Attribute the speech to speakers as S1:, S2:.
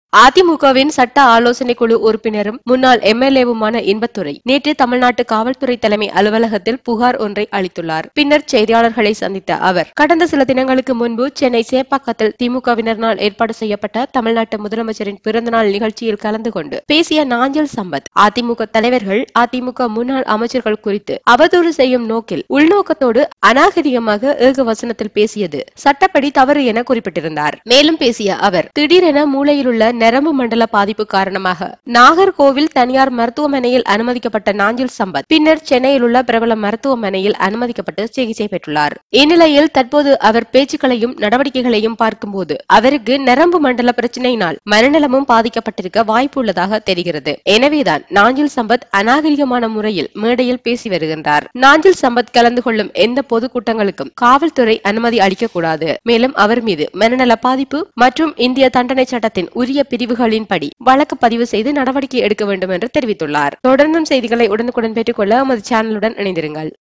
S1: அதிமுகவின் சட்ட ஆலோசனை குழு உறுப்பினரும் முன்னாள் எம்எல்ஏவுமான இன்பத்துரை நேற்று தமிழ்நாட்டு காவல்துறை தலைமை அலுவலகத்தில் புகார் ஒன்றை அளித்துள்ளார் பின்னர் செய்தியாளர்களை சந்தித்த அவர் கடந்த சில தினங்களுக்கு முன்பு சென்னை சேப்பாக்கத்தில் திமுகவினரினால் ஏற்பாடு செய்யப்பட்ட தமிழ்நாட்டு முதலமைச்சரின் பிறந்தநாள் நிகழ்ச்சியில் கலந்து கொண்டு பேசிய நாஞ்சல் சம்பத் அதிமுக தலைவர்கள் அதிமுக முன்னாள் அமைச்சர்கள் குறித்து அவதூறு செய்யும் நோக்கில் உள்நோக்கத்தோடு அநாகரிகமாக ஏகவசனத்தில் பேசியது சட்டப்படி தவறு என குறிப்பிட்டிருந்தார் மேலும் பேசிய அவர் திடீரென மூளையிலுள்ள நரம்பு மண்டல பாதிப்பு காரணமாக நாகர்கோவில் தனியார் மருத்துவமனையில் அனுமதிக்கப்பட்ட நாஞ்சில் சம்பத் பின்னர் சென்னையில் உள்ள பிரபல மருத்துவமனையில் அனுமதிக்கப்பட்டு சிகிச்சை பெற்றுள்ளார் இந்நிலையில் தற்போது அவர் பேச்சுக்களையும் நடவடிக்கைகளையும் பார்க்கும்போது அவருக்கு நரம்பு மண்டல பிரச்சனையினால் மனநலமும் பாதிக்கப்பட்டிருக்க வாய்ப்பு உள்ளதாக தெரிகிறது எனவேதான் நாஞ்சில் சம்பத் அநாகரிகமான முறையில் மேடையில் பேசி வருகின்றார் நாஞ்சில் சம்பத் கலந்து கொள்ளும் எந்த பொதுக்கூட்டங்களுக்கும் காவல்துறை அனுமதி அளிக்கக்கூடாது மேலும் அவர் மீது மனநல பாதிப்பு மற்றும் இந்திய தண்டனை சட்டத்தின் உரிய பிரிவுகளின்படி வழக்கு பதிவு செய்து நடவடிக்கை எடுக்க வேண்டும் என்று தெரிவித்துள்ளார் தொடர்ந்தும் செய்திகளை உடனுக்குடன் பெற்றுக்கொள்ள எமது சேனலுடன் இணைந்திருங்கள்